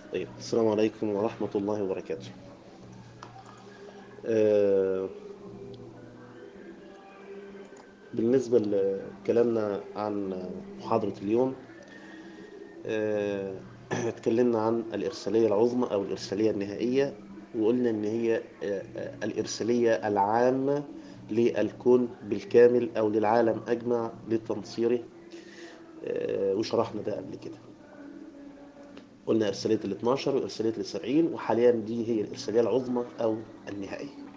طيب السلام عليكم ورحمة الله وبركاته آه، بالنسبة لكلامنا عن محاضرة اليوم آه، اتكلمنا عن الإرسالية العظمى أو الإرسالية النهائية وقلنا إن هي آه، آه، الإرسالية العامة للكون بالكامل أو للعالم أجمع لتنصيره آه، وشرحنا ده قبل كده قلنا إرسالية ال 12 وإرسالية ال 70 وحاليا دي هي الإرسالية العظمى أو النهائية